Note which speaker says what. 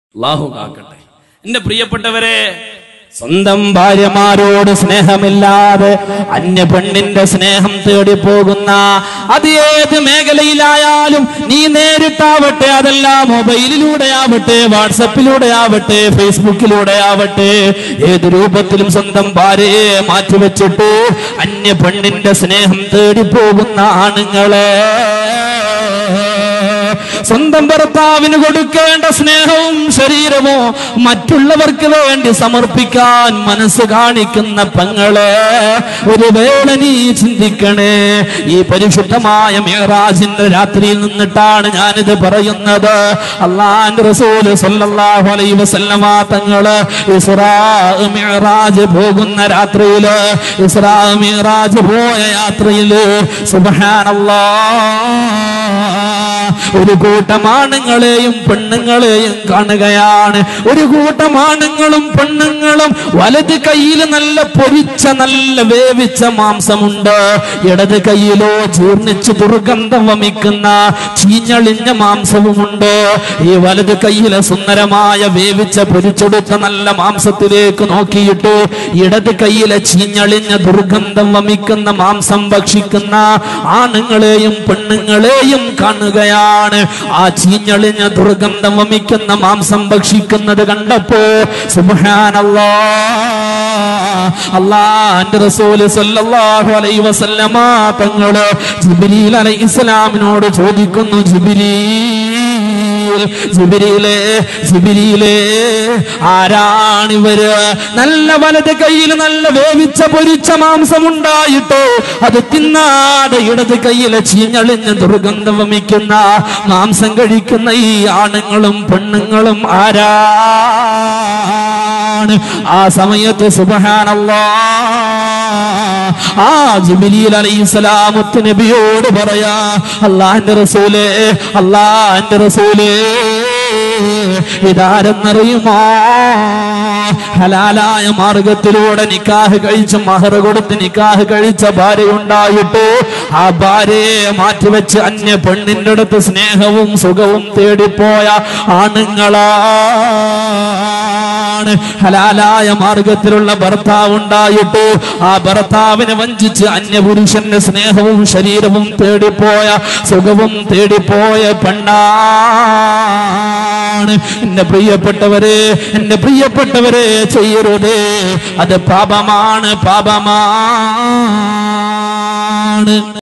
Speaker 1: അള്ളാഹു കാക്കട്ടെ എന്റെ പ്രിയപ്പെട്ടവരെ
Speaker 2: സ്വന്തം ഭാര്യമാരോട് സ്നേഹമില്ലാതെ അന്യ പെണ്ണിന്റെ സ്നേഹം തേടി പോകുന്ന അത് ഏത് മേഖലയിലായാലും നീ നേരിട്ടാവട്ടെ അതല്ല മൊബൈലിലൂടെ ആവട്ടെ വാട്സപ്പിലൂടെ ആവട്ടെ ഫേസ്ബുക്കിലൂടെ ആവട്ടെ ഏത് രൂപത്തിലും സ്വന്തം ഭാര്യയെ മാറ്റിവെച്ചിട്ട് അന്യ പെണ്ണിന്റെ സ്നേഹം തേടി പോകുന്ന ആണുങ്ങളെ സ്വന്തം ഭർത്താവിന് കൊടുക്കേണ്ട സ്നേഹവും ശരീരവും മറ്റുള്ളവർക്ക് വേണ്ടി സമർപ്പിക്കാൻ മനസ്സ് കാണിക്കുന്ന പെങ്ങളെ ഒരു വേള നീ ചിന്തിക്കണേ ഈ പരിശുദ്ധമായ മേറാജിന്റെ രാത്രിയിൽ നിന്നിട്ടാണ് ഞാനിത് പറയുന്നത് അള്ളാന്റെ റസൂല് സല്ലല്ലാഹു അലൈഹി വസല്ലമ തങ്ങള് ഇസ്രാ മിഅ്റാജ് പോകുന്ന രാത്രിയില് ഇസ്രാ മിഅ്റാജ് പോയ യാത്രയില് സുബ്ഹാനല്ലാഹ് ഒരു കൂട്ടം ആണുങ്ങളെയും പെണ്ണുങ്ങളെയും കാണുകയാണ് ഒരു കൂട്ടം ആണുങ്ങളും പെണ്ണുങ്ങളും വലത് കയ്യിൽ നല്ല പൊരിച്ച നല്ല വേവിച്ച മാംസമുണ്ട് ഇടത് കയ്യിലോ ജീർണിച്ച് ദുർഗന്ധം വമിക്കുന്ന ചീഞ്ഞളിഞ്ഞ മാംസവുമുണ്ട് ഈ വലത് കയ്യിലെ സുന്ദരമായ വേവിച്ച പൊരിച്ചെടുത്ത നല്ല മാംസത്തിലേക്ക് നോക്കിയിട്ട് ഇടത് കയ്യിലെ ചീഞ്ഞളിഞ്ഞ ദുർഗന്ധം വമിക്കുന്ന മാംസം ഭക്ഷിക്കുന്ന ആണുങ്ങളെയും പെണ്ണുങ്ങളെയും കാണുകയാണ് ആ ചീഞ്ഞളിഞ്ഞ ദുർഗന്ധം വമിക്കുന്ന മാംസം ഭക്ഷിക്കുന്നത് കണ്ടപ്പോ സുബ്ഹാനല്ലാ അള്ളാന്റെ റസൂല് സല്ലല്ലാഹു അലൈഹി വസല്ലമ തങ്ങള് ജിബ്രീൽ അലൈഹി ഇസ്ലാമിനോട് ചോദിക്കുന്നു ജിബ്രീൽ ജിബ്രീലേ ജിബ്രീലേ ആരാണിവര് നല്ല വലത് കയ്യിൽ നല്ല വേവിച്ച പൊരിച്ച മാംസം ഉണ്ടായിട്ട് അത് തിന്നാതെ ഇടത് കയ്യിലെ ചീഞ്ഞളിഞ്ഞ ദുർഗന്ധം വമിക്കുന്ന മാംസം കഴിക്കുന്ന ഈ ആണുങ്ങളും പെണ്ണുങ്ങളും ആരാണ് ആ സമയത്ത് സുബഹാനല്ലാ ആ ജിബിലീൽ അലൈഹിസ്സലാമത്ത് നബിയോട് പറയാ അള്ളാന്റെ റസൂലേ അള്ളാന്റെ റസൂലേ ഇതാരെന്നറിയുമോ ഹലാലായ മാർഗത്തിലൂടെ നിക്കാഹ് കഴിച്ച് മഹർ കൊടുത്ത് നിക്കാഹ് കഴിച്ച ഭാര്യയുണ്ടായിട്ട് ആ ഭാര്യയെ മാറ്റിവെച്ച് അന്യ പെണ്ണിന്റെ അടുത്ത് സ്നേഹവും സുഖവും തേടിപ്പോയ ആണുങ്ങളാണ് ഹലാലായ മാർഗത്തിലുള്ള ഭർത്താവ് ഉണ്ടായിട്ട് ആ ഭർത്താവിനെ വഞ്ചിച്ച് അന്യപുരുഷന്റെ സ്നേഹവും ശരീരവും തേടിപ്പോയ സുഖവും തേടിപ്പോയ പെണ്ണാണ് എന്റെ പ്രിയപ്പെട്ടവരെ എന്റെ പ്രിയപ്പെട്ടവരെ ചെയ്യരുതേ അത് പാപമാണ് പാപമാണ്